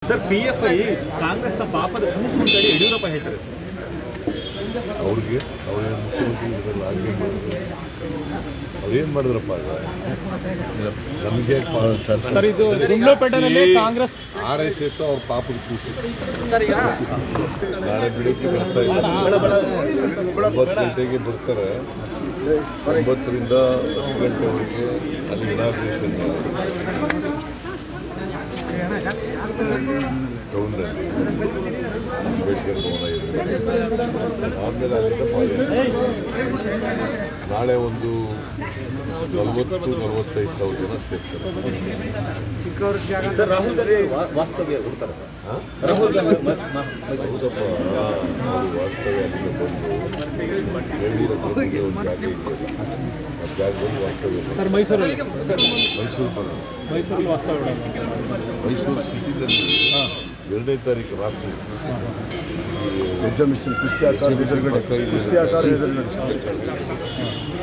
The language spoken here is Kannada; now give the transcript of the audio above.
ಸರ್ ಪಿ ಎಫ್ ಐ ಕಾಂಗ್ರೆಸ್ನ ಪಾಪದ ಕೂಸು ಅಂತೇಳಿ ಯಡಿಯೂರಪ್ಪ ಹೇಳ್ತಾರೆ ಅವ್ರಿಗೆ ಅವ್ರೇನು ಮುಖ್ಯಮಂತ್ರಿ ಇದ್ರಲ್ಲ ಹಾಗೆ ಮಾಡಿದ್ರು ಅವ್ರೇನು ಮಾಡಿದ್ರಪ್ಪ ಆಗ ನಮಗೆ ಸರ್ ಇದು ಗುಂಡ್ಲುಪೇಟೆನಲ್ಲಿ ಕಾಂಗ್ರೆಸ್ ಆರ್ ಎಸ್ ಎಸ್ ಅವ್ರ ಪಾಪದ ಕೂಸು ನಾಳೆ ಬೆಳಿಗ್ಗೆ ಬರ್ತಾ ಇದ್ದಾರೆ ಒಂಬತ್ತು ಗಂಟೆಗೆ ಬರ್ತಾರೆ ಒಂಬತ್ತರಿಂದ ಹತ್ತು ಗಂಟೆವರೆಗೆ ಅಲ್ಲಿ ಇನಾಗ್ರೇಷನ್ ಟೌನ್ನಲ್ಲಿ ಅಂಬೇಡ್ಕರ್ ಭವನ ಇದೆ ಆಮೇಲೆ ಅಲ್ಲಿಂದ ಪಾದಯಾತ್ರೆ ನಾಳೆ ಒಂದು ನಲವತ್ತು ನಲವತ್ತೈದು ಸಾವಿರ ಜನ ಸೇರ್ತಾರೆ ಸರ್ ರಾಹುಲ್ ಗಾಂಧಿ ವಾ- ವಾಸ್ತವ್ಯ ಹುಡ್ತಾರೆ ಹಾಂ ಸರ್ ರಾಹುಲ್ ಗಾಂಧಿ ಮ- ಮ- ಹೌದಪ್ಪ ಅವರು ವಾಸ್ತವ್ಯ ಅಲ್ಲಿಗೆ ಬಂದು ಯಡಿಯೂರಪ್ಪನಿಗೆ ಒಂದು ಜಾಗ ಇದೆ ಆ ಜಾಗದಲ್ಲಿ ವಾಸ್ತವ್ಯ ಮಾಡ್ತಾರೆ. ಸರ್ ಮೈಸೂರಲ್ಲಿ ಮೈಸೂರು ಬರೋದು ಮೈಸೂರಲ್ಲಿ ವಾಸ್ತವ್ಯ ಮೈಸೂರು ಸಿಟಿನಲ್ಲಿ ಎರಡನೇ ತಾರೀಕು ರಾತ್ರಿ ಎಕ್ಸಾಮಿಷನ್ ಕುಸ್ತಿ ಆಕಾರ ಎಕ್ಸಿಬಿಷನ್ ಪಕ್ಕ ಇದೆ. ಕುಸ್ತಿ ಆಕಾರ ಇದರಲ್ಲಿ ನಡೆಸ್ತಾರೆ.